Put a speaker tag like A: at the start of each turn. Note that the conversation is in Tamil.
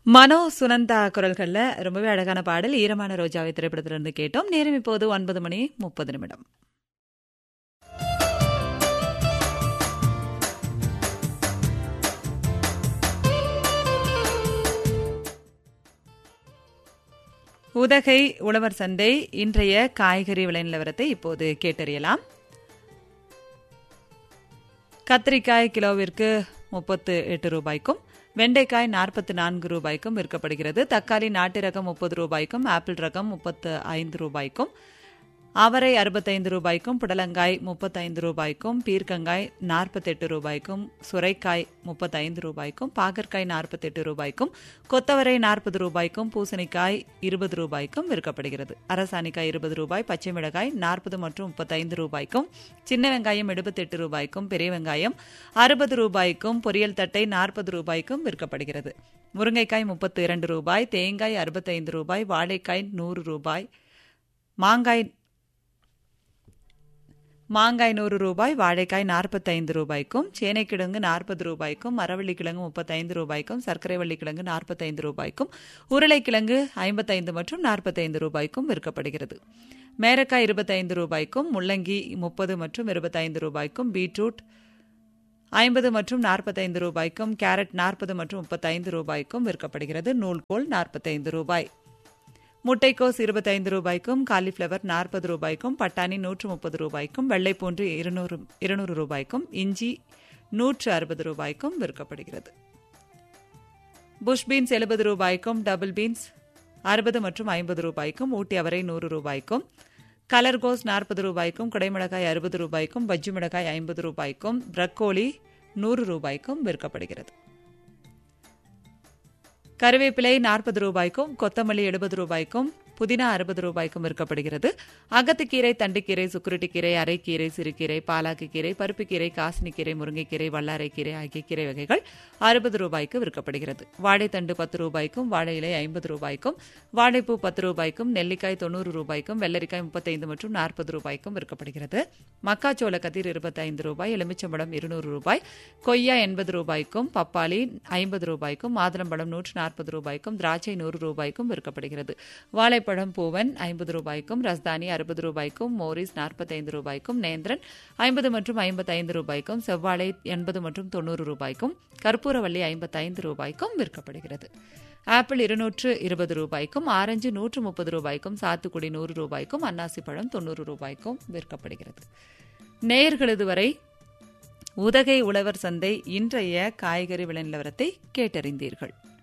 A: மனோ சுனந்தா குரல்கள்ல ரொம்பவே அழகான பாடல் ஈரமான ரோஜாவை திரைப்படத்திலிருந்து கேட்டோம் நேரம் இப்போது ஒன்பது மணி முப்பது நிமிடம் உதகை உழவர் சந்தை இன்றைய காய்கறி விலை நிலவரத்தை இப்போது கேட்டறியலாம் கத்திரிக்காய் கிலோவிற்கு முப்பத்து எட்டு ரூபாய்க்கும் வெண்டைக்காய் நாற்பத்தி நான்கு ரூபாய்க்கும் விற்கப்படுகிறது தக்காளி நாட்டு ரகம் முப்பது ரூபாய்க்கும் ஆப்பிள் ரகம் முப்பத்து ஐந்து ரூபாய்க்கும் அவரை அறுபத்தைந்து ரூபாய்க்கும் புடலங்காய் முப்பத்தைந்து ரூபாய்க்கும் பீர்க்கங்காய் நாற்பத்தெட்டு ரூபாய்க்கும் சுரைக்காய் முப்பத்தைந்து ரூபாய்க்கும் பாகற்காய் நாற்பத்தெட்டு ரூபாய்க்கும் கொத்தவரை நாற்பது ரூபாய்க்கும் பூசணிக்காய் இருபது ரூபாய்க்கும் விற்கப்படுகிறது அரசாணிக்காய் இருபது ரூபாய் பச்சை மிளகாய் நாற்பது மற்றும் முப்பத்தைந்து ரூபாய்க்கும் சின்ன வெங்காயம் எழுபத்தெட்டு ரூபாய்க்கும் பெரிய வெங்காயம் அறுபது ரூபாய்க்கும் பொரியல் தட்டை நாற்பது ரூபாய்க்கும் விற்கப்படுகிறது முருங்கைக்காய் முப்பத்து இரண்டு ரூபாய் தேங்காய் அறுபத்தைந்து ரூபாய் வாழைக்காய் நூறு ரூபாய் மாங்காய் மாங்காய் நூறு ரூபாய் வாழைக்காய் நாற்பத்தைந்து ரூபாய்க்கும் சேனைக்கிழங்கு நாற்பது ரூபாய்க்கும் மரவள்ளிக்கிழங்கு முப்பத்தைந்து ரூபாய்க்கும் சர்க்கரை வள்ளிக்கிழங்கு நாற்பத்தைந்து ரூபாய்க்கும் உருளைக்கிழங்கு ஐம்பத்தைந்து மற்றும் நாற்பத்தைந்து ரூபாய்க்கும் விற்கப்படுகிறது மேரக்காய் இருபத்தைந்து ரூபாய்க்கும் முள்ளங்கி முப்பது மற்றும் இருபத்தைந்து ரூபாய்க்கும் பீட்ரூட் ஐம்பது மற்றும் நாற்பத்தைந்து ரூபாய்க்கும் கேரட் நாற்பது மற்றும் முப்பத்தைந்து ரூபாய்க்கும் விற்கப்படுகிறது நூல்கோல் நாற்பத்தைந்து ரூபாய் முட்டைக்கோஸ் இருபத்தைந்து ரூபாய்க்கும் காலிஃப்ளவர் நாற்பது ரூபாய்க்கும் பட்டாணி நூற்று முப்பது ரூபாய்க்கும் வெள்ளைப்பூன்று இருநூறு இருநூறு ரூபாய்க்கும் இஞ்சி நூற்று அறுபது ரூபாய்க்கும் விற்கப்படுகிறது புஷ் பீன்ஸ் எழுபது ரூபாய்க்கும் டபுள் பீன்ஸ் அறுபது மற்றும் ஐம்பது ரூபாய்க்கும் ஊட்டி அவரை நூறு ரூபாய்க்கும் கலர்கோஸ் நாற்பது ரூபாய்க்கும் குடைமிளகாய் அறுபது ரூபாய்க்கும் பஜ்ஜி மிளகாய் ஐம்பது ரூபாய்க்கும் பிரக்கோலி நூறு ரூபாய்க்கும் விற்கப்படுகிறது கருவேப்பிலை நாற்பது ரூபாய்க்கும் கொத்தமல்லி எழுபது ரூபாய்க்கும் புதினா அறுபது ரூபாய்க்கும் விற்கப்படுகிறது அகத்துக்கீரை தண்டுக்கீரை சுக்குருட்டிக்கீரை அரைக்கீரை சிறுகீரை பாலாக்குக்கீரை பருப்புக்கீரை காசினிக்கீரை முருங்கைக்கீரை வல்லாரைக்கீரை ஆகிய கீரை வகைகள் அறுபது ரூபாய்க்கு விற்கப்படுகிறது வாழைத்தண்டு பத்து ரூபாய்க்கும் வாழை இலை ஐம்பது ரூபாய்க்கும் வாழைப்பூ பத்து ரூபாய்க்கும் நெல்லிக்காய் தொண்ணூறு ரூபாய்க்கும் வெள்ளரிக்காய் முப்பத்தைந்து மற்றும் நாற்பது ரூபாய்க்கும் விற்கப்படுகிறது மக்காச்சோள கதிர் இருபத்தைந்து ரூபாய் எலுமிச்சம்பழம் இருநூறு ரூபாய் கொய்யா எண்பது ரூபாய்க்கும் பப்பாளி ஐம்பது ரூபாய்க்கும் மாதுளம்பழம் நூற்று நாற்பது ரூபாய்க்கும் திராட்சை நூறு ரூபாய்க்கும் விற்கப்படுகிறது வாழைப்பழம் பூவன் ஐம்பது ரூபாய்க்கும் ரஸ்தானி அறுபது ரூபாய்க்கும் மோரிஸ் நாற்பத்தைந்து ரூபாய்க்கும் நேந்திரன் ஐம்பது மற்றும் ஐம்பத்தைந்து ரூபாய்க்கும் செவ்வாழை எண்பது மற்றும் தொண்ணூறு ரூபாய்க்கும் கற்பூரவள்ளி ஐம்பத்தைந்து ரூபாய்க்கும் விற்கப்படுகிறது ஆப்பிள் இருநூற்று இருபது ரூபாய்க்கும் ஆரஞ்சு நூற்று முப்பது ரூபாய்க்கும் சாத்துக்குடி நூறு ரூபாய்க்கும் அன்னாசி பழம் தொண்ணூறு ரூபாய்க்கும் விற்கப்படுகிறது நேயர்களது வரை உதகை உழவர் சந்தை இன்றைய காய்கறி விலை நிலவரத்தை கேட்டறிந்தீர்கள்